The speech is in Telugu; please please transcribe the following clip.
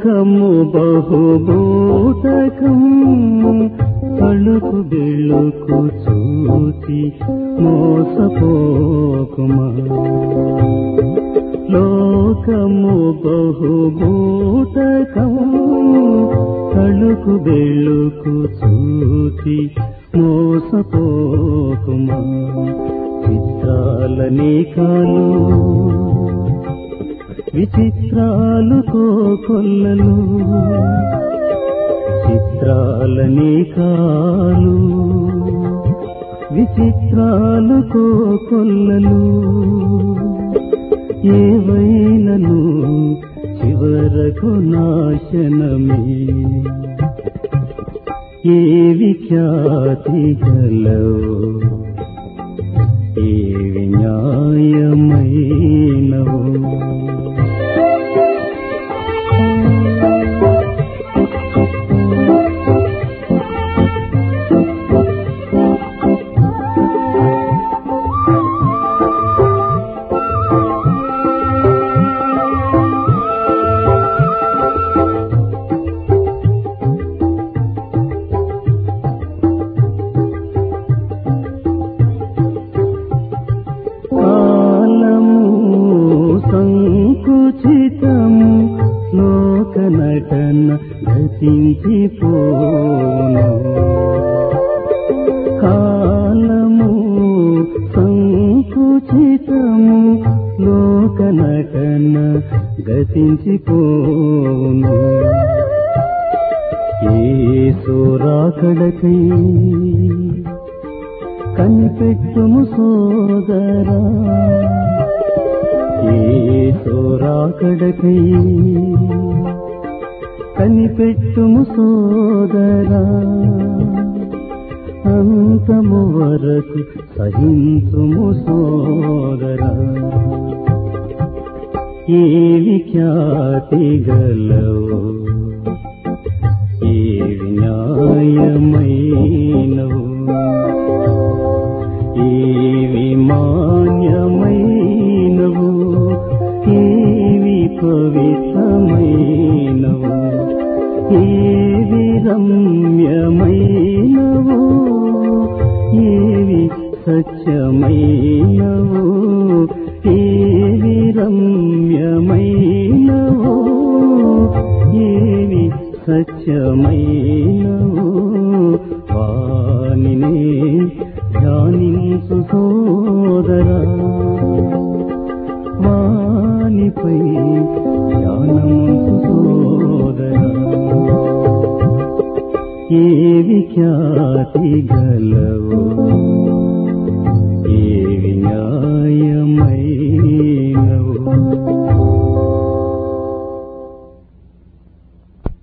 లోకము బహుభూతకం తలుపు బెళ్ళుకు చూచి మోసపోకుమా లోకము బహుభూతకం తలుపు బెళ్ళుకు చూచి మోసపోకుమా చిత్రాలని కాలు విచిత్రాలు కోకొల్లలు చిత్రాలని కాలు విచిత్రాలు కోకొల్లలు ఏవైనను చివరకు నాశనమే ఏవి ఖ్యాతి గలవు ఏవి న్యాయమైనవు కాలము సంకుచితము లోక నటన గతించిపోను కాలము సంకుచితము లోక నటన గతించిపోను ఏసురాకడకై కనిపెట్టుము సోదరా ఏసురాకడకై కనిపెట్టుము సోదరా అంతము వరకు సహించుము సోదరా ఏవి ఖ్యాతి గలవు ఏవి న్యాయమైనవు ఏవి మాన్యమైనవు ఏవి పవిత్రమైనవు ఏవి రమ్యమైనవు ఏవి సత్యమైనవు ఏవి రమ్యమైనవు ఏవి సత్యమైనవు వానినే ధ్యానించు సోదరా వానిపై ధ్యానము సోదరా ఏవి ఖ్యాతి గలవు ఏవి న్యాయమైనవు